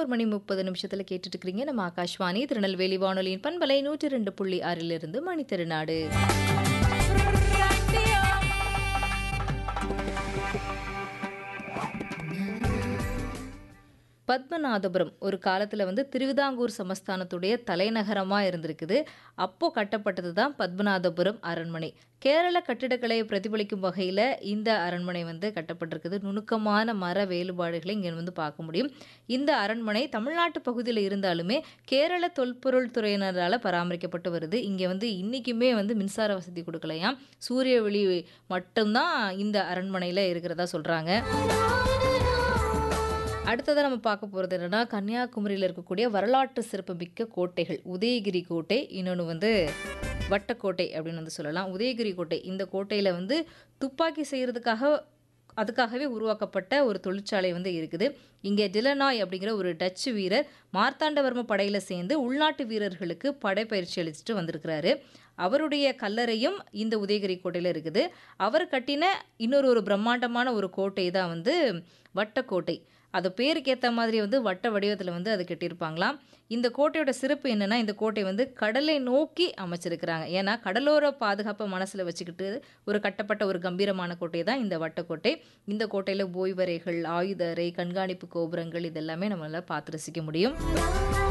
பதினோரு மணி முப்பது நிமிஷத்தில் கேட்டுட்டு இருக்கிறீங்க நம்ம ஆகாஷ்வாணி திருநெல்வேலி வானொலியின் பண்பலை நூற்றி ரெண்டு புள்ளி ஆறிலிருந்து மணி திருநாடு பத்மநாதபுரம் ஒரு காலத்தில் வந்து திருவிதாங்கூர் சமஸ்தானத்துடைய தலைநகரமாக இருந்திருக்குது அப்போ கட்டப்பட்டது தான் பத்மநாதபுரம் அரண்மனை கேரள கட்டிடக்கலையை பிரதிபலிக்கும் வகையில் இந்த அரண்மனை வந்து கட்டப்பட்டிருக்குது நுணுக்கமான மர வேறுபாடுகளை இங்கே வந்து பார்க்க முடியும் இந்த அரண்மனை தமிழ்நாட்டு பகுதியில் இருந்தாலுமே கேரள தொல்பொருள் துறையினரால் பராமரிக்கப்பட்டு வருது இங்கே வந்து இன்றைக்குமே வந்து மின்சார வசதி கொடுக்கலையாம் சூரிய ஒளி மட்டும்தான் இந்த அரண்மனையில் இருக்கிறதா சொல்கிறாங்க அடுத்ததாக நம்ம பார்க்க போகிறது என்னென்னா கன்னியாகுமரியில் இருக்கக்கூடிய வரலாற்று சிறப்புமிக்க கோட்டைகள் உதயகிரி கோட்டை இன்னொன்று வந்து வட்டக்கோட்டை அப்படின்னு வந்து சொல்லலாம் உதயகிரி கோட்டை இந்த கோட்டையில் வந்து துப்பாக்கி செய்கிறதுக்காக அதுக்காகவே உருவாக்கப்பட்ட ஒரு தொழிற்சாலை வந்து இருக்குது இங்கே டிலனாய் அப்படிங்கிற ஒரு டச்சு வீரர் மார்த்தாண்டவர்ம படையில் சேர்ந்து உள்நாட்டு வீரர்களுக்கு படைப்பயிற்சி அளிச்சுட்டு வந்திருக்கிறாரு அவருடைய கல்லறையும் இந்த உதயகிரி கோட்டையில் இருக்குது அவர் கட்டின இன்னொரு ஒரு பிரம்மாண்டமான ஒரு கோட்டை தான் வந்து வட்டக்கோட்டை அது பேருக்கு ஏற்ற மாதிரி வந்து வட்ட வடிவத்தில் வந்து அது கட்டியிருப்பாங்களாம் இந்த கோட்டையோட சிறப்பு என்னென்னா இந்த கோட்டை வந்து கடலை நோக்கி அமைச்சிருக்கிறாங்க ஏன்னா கடலோர பாதுகாப்பை மனசில் வச்சுக்கிட்டு ஒரு கட்டப்பட்ட ஒரு கம்பீரமான கோட்டை தான் இந்த வட்டக்கோட்டை இந்த கோட்டையில் ஓய்வறைகள் ஆயுத அறை கண்காணிப்பு கோபுரங்கள் இதெல்லாமே நம்மளால் பார்த்து ரசிக்க முடியும்